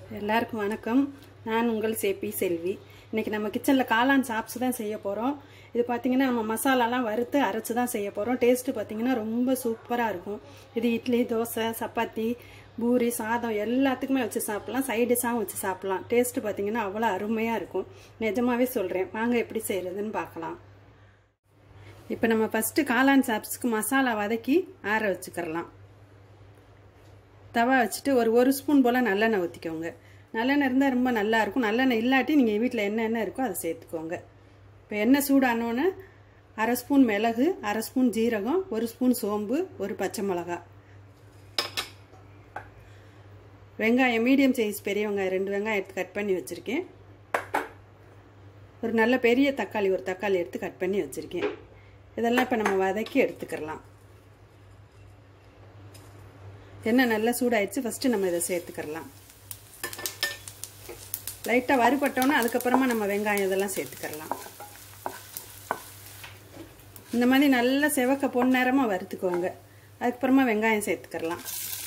எல்லாருக்கும் வணக்கம் நான் உங்கள் சேப்பி செல்வி இன்னைக்கு நம்ம கிச்சனில் காளான் சாப்ஸ் தான் செய்ய போகிறோம் இது பார்த்தீங்கன்னா நம்ம மசாலாலாம் வறுத்து அரைச்சி தான் செய்ய போகிறோம் டேஸ்ட்டு பார்த்தீங்கன்னா ரொம்ப சூப்பராக இருக்கும் இது இட்லி தோசை சப்பாத்தி பூரி சாதம் எல்லாத்துக்குமே வச்சு சாப்பிட்லாம் சைடிஷாகவும் வச்சு சாப்பிட்லாம் டேஸ்ட்டு பார்த்தீங்கன்னா அவ்வளோ அருமையாக இருக்கும் நிஜமாவே சொல்கிறேன் வாங்க எப்படி செய்கிறதுன்னு பார்க்கலாம் இப்போ நம்ம ஃபஸ்ட்டு காளான் சாப்ஸ்க்கு மசாலா வதக்கி ஆற வச்சுக்கிறலாம் தவா வச்சுட்டு ஒரு ஒரு ஸ்பூன் போல் நல்லெண்ணெய் ஊற்றிக்கோங்க நல்லெண்ணெய் இருந்தால் ரொம்ப நல்லா இருக்கும் நல்லெண்ணெய் இல்லாட்டி நீங்கள் வீட்டில் என்ன எண்ணெய் இருக்கோ அதை சேர்த்துக்கோங்க இப்போ எண்ணெய் சூடானோன்னு அரை ஸ்பூன் மிளகு அரை ஸ்பூன் ஜீரகம் ஒரு ஸ்பூன் சோம்பு ஒரு பச்சை மிளகா வெங்காயம் மீடியம் சைஸ் பெரிய வெங்காயம் ரெண்டு வெங்காயம் எடுத்து கட் பண்ணி வச்சுருக்கேன் ஒரு நல்ல பெரிய தக்காளி ஒரு தக்காளி எடுத்து கட் பண்ணி வச்சுருக்கேன் இதெல்லாம் இப்போ நம்ம வதக்கி எடுத்துக்கிறலாம் எண்ணெய் நல்லா சூடாயிடுச்சு ஃபஸ்ட்டு நம்ம இதை சேர்த்துக்கிறலாம் லைட்டாக வறுபட்டோன்னே அதுக்கப்புறமா நம்ம வெங்காயம் இதெல்லாம் சேர்த்துக்கிறலாம் இந்த மாதிரி நல்லா செவக்க பொன்னேரமாக வறுத்துக்கோங்க அதுக்கப்புறமா வெங்காயம் சேர்த்துக்கிறலாம்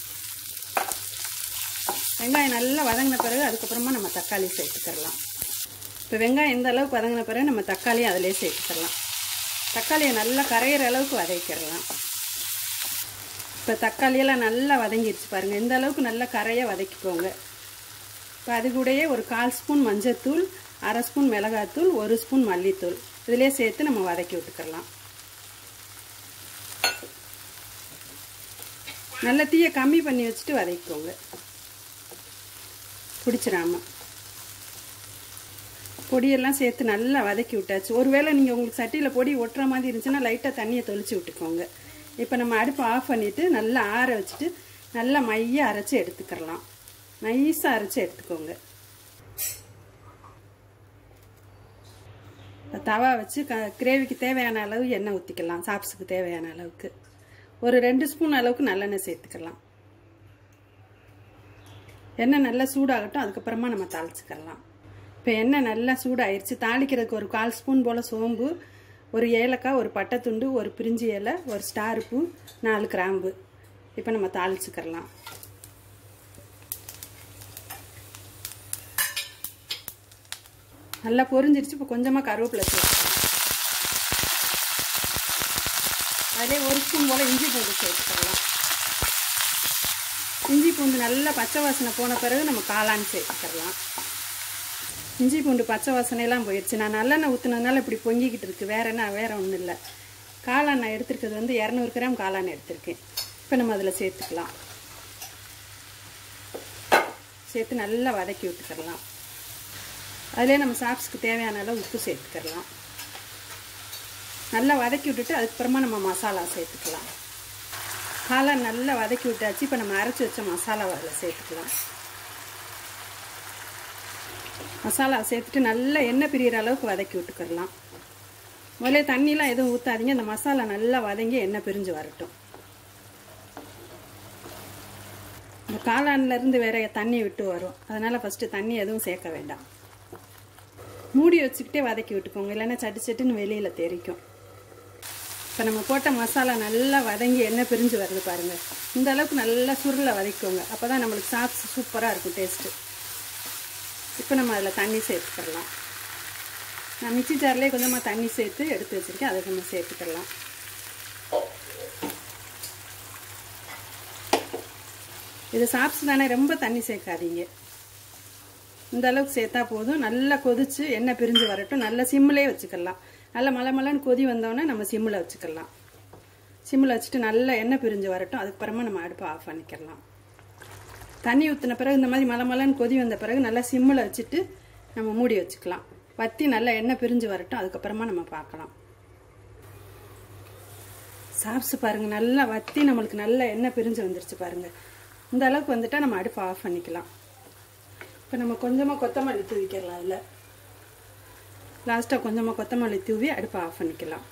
வெங்காயம் நல்லா வதங்கின பிறகு அதுக்கப்புறமா நம்ம தக்காளி சேர்த்துக்கிறலாம் இப்போ வெங்காயம் இந்த அளவுக்கு வதங்கின பிறகு நம்ம தக்காளியும் அதிலே சேர்த்துக்கிறலாம் தக்காளியை நல்லா கரையிற அளவுக்கு வதக்கிடலாம் இப்போ தக்காளியெல்லாம் நல்லா வதங்கிடுச்சு பாருங்கள் இந்த அளவுக்கு நல்லா கரையை வதக்கிக்கோங்க இப்போ அது கூடயே ஒரு கால் ஸ்பூன் மஞ்சத்தூள் அரை ஸ்பூன் மிளகாத்தூள் ஒரு ஸ்பூன் மல்லித்தூள் இதிலே சேர்த்து நம்ம வதக்கி விட்டுக்கலாம் நல்ல தீயை கம்மி பண்ணி வச்சுட்டு வதக்கிக்கோங்க பிடிச்சிடாம பொடியெல்லாம் சேர்த்து நல்லா வதக்கி விட்டாச்சு ஒருவேளை நீங்கள் உங்களுக்கு சட்டியில் பொடி ஒட்டுற மாதிரி இருந்துச்சுன்னா லைட்டாக தண்ணியை தொளிச்சு விட்டுக்கோங்க இப்போ நம்ம அடுப்பை ஆஃப் பண்ணிவிட்டு நல்லா ஆற வச்சுட்டு நல்லா மைய அரைச்சி எடுத்துக்கிறலாம் நைஸாக அரைச்சி எடுத்துக்கோங்க தவா வச்சு க கிரேவிக்கு தேவையான அளவு எண்ணெய் ஊற்றிக்கலாம் சாப்ஸுக்கு தேவையான அளவுக்கு ஒரு ரெண்டு ஸ்பூன் அளவுக்கு நல்லெண்ணெய் சேர்த்துக்கலாம் எண்ணெய் நல்லா சூடாகட்டும் அதுக்கப்புறமா நம்ம தாளிச்சுக்கலாம் இப்போ எண்ணெய் நல்லா சூடாயிருச்சு தாளிக்கிறதுக்கு ஒரு கால் ஸ்பூன் போல் சோம்பு ஒரு ஏலக்காய் ஒரு பட்டைத்துண்டு ஒரு பிரிஞ்சி இலை ஒரு ஸ்டார் பூ நாலு கிராம்பு இப்போ நம்ம தாளிச்சுக்கிறலாம் நல்லா பொரிஞ்சிருச்சு இப்போ கொஞ்சமாக கருவேப்பிலை சேர்த்துக்கலாம் அதிலே ஒரு ஸ்பூன் போல் இஞ்சி பூண்டு சேர்த்துக்கலாம் இஞ்சி பூண்டு நல்லா பச்சை வாசனை போன பிறகு நம்ம காளான் சேர்த்துக்கலாம் இஞ்சி பூண்டு பச்சை வாசனையெல்லாம் போயிடுச்சு நான் நல்லெண்ணெய் ஊற்றுனதுனால இப்படி பொங்கிக்கிட்டு இருக்கு வேற என்ன வேற ஒன்றும் இல்லை காளான் நான் எடுத்துருக்கிறது வந்து இரநூறு கிராம் காளான் எடுத்திருக்கேன் இப்போ நம்ம அதில் சேர்த்துக்கலாம் சேர்த்து நல்லா வதக்கி விட்டுக்கிறலாம் அதிலே நம்ம சாப்ஸ்க்கு தேவையான அளவு உப்பு சேர்த்துக்கிறலாம் நல்லா வதக்கி விட்டுட்டு அதுக்கப்புறமா நம்ம மசாலா சேர்த்துக்கலாம் காளான் நல்லா வதக்கி விட்டாச்சு இப்போ நம்ம அரைச்சி வச்ச மசாலாவை அதில் சேர்த்துக்கலாம் மசாலா சேர்த்துட்டு நல்லா எண்ணெய் பிரிகிற அளவுக்கு வதக்கி விட்டுக்கிறலாம் முதல்ல தண்ணிலாம் எதுவும் ஊற்றாதீங்க அந்த மசாலா நல்லா வதங்கி எண்ணெய் பிரிஞ்சு வரட்டும் இந்த காளான்லேருந்து வேற தண்ணி விட்டு வரும் அதனால் ஃபஸ்ட்டு தண்ணி எதுவும் சேர்க்க வேண்டாம் மூடி வச்சுக்கிட்டே வதக்கி விட்டுக்கோங்க இல்லைன்னா சட்டு சட்டுன்னு வெளியில் தெரிக்கும் இப்போ நம்ம போட்ட மசாலா நல்லா வதங்கி எண்ணெய் பிரிஞ்சு வருது பாருங்கள் இந்த அளவுக்கு நல்லா சுருளை வதக்கிக்கோங்க அப்போ தான் நம்மளுக்கு சாப்ஸ் சூப்பராக இருக்கும் டேஸ்ட்டு இப்போ நம்ம அதில் தண்ணி சேர்த்துக்கலாம் நான் மிக்சி ஜார்லேயே கொஞ்சமாக தண்ணி சேர்த்து எடுத்து வச்சுருக்கேன் அதை நம்ம சேர்த்துக்கலாம் இது சாப்ஸ் தானே ரொம்ப தண்ணி சேர்க்காதீங்க இந்த அளவுக்கு சேர்த்தா போதும் நல்லா கொதிச்சு எண்ணெய் பிரிஞ்சு வரட்டும் நல்லா சிம்மிலே வச்சுக்கலாம் நல்லா மலை மலைன்னு கொதி வந்தோடனே நம்ம சிம்மில் வச்சுக்கலாம் சிம்மில் வச்சுட்டு நல்லா எண்ணெய் பிரிஞ்சு வரட்டும் அதுக்கப்புறமா நம்ம அடுப்பை ஆஃப் பண்ணிக்கலாம் தண்ணி ஊற்றின பிறகு இந்த மாதிரி மலை மலைன்னு கொதி வந்த பிறகு நல்லா சிம்மில் வச்சுட்டு நம்ம மூடி வச்சுக்கலாம் வற்றி நல்லா எண்ணெய் பிரிஞ்சு வரட்டும் அதுக்கப்புறமா நம்ம பார்க்கலாம் சாப்ஸ் பாருங்கள் நல்லா வற்றி நம்மளுக்கு நல்ல எண்ணெய் பிரிஞ்சு வந்துருச்சு பாருங்கள் இந்த அளவுக்கு வந்துட்டால் நம்ம அடுப்பை ஆஃப் பண்ணிக்கலாம் இப்போ நம்ம கொஞ்சமாக கொத்தமல்லி தூவிக்கலாம் அதில் லாஸ்ட்டாக கொஞ்சமாக கொத்தமல்லி தூவி அடுப்பை ஆஃப் பண்ணிக்கலாம்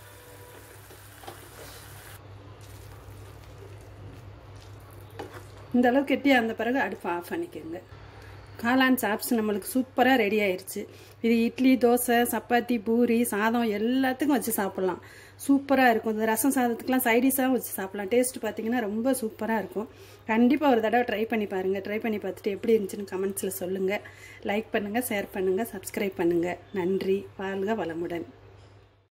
இந்த அளவுக்கு கெட்டியாக இருந்த பிறகு அடுப்பை ஆஃப் பண்ணிக்கோங்க காளான் சாப்ஸ் நம்மளுக்கு சூப்பராக ரெடி ஆயிருச்சு இது இட்லி தோசை சப்பாத்தி பூரி சாதம் எல்லாத்துக்கும் வச்சு சாப்பிட்லாம் சூப்பராக இருக்கும் இந்த ரசம் சாதத்துக்குலாம் சைடிஷாகவும் வச்சு சாப்பிட்லாம் டேஸ்ட் பார்த்தீங்கன்னா ரொம்ப சூப்பராக இருக்கும் கண்டிப்பாக ஒரு தடவை ட்ரை பண்ணி பாருங்கள் ட்ரை பண்ணி பார்த்துட்டு எப்படி இருந்துச்சுன்னு கமெண்ட்ஸில் சொல்லுங்கள் லைக் பண்ணுங்கள் ஷேர் பண்ணுங்கள் சப்ஸ்கிரைப் பண்ணுங்கள் நன்றி வாழ்க வளமுடன்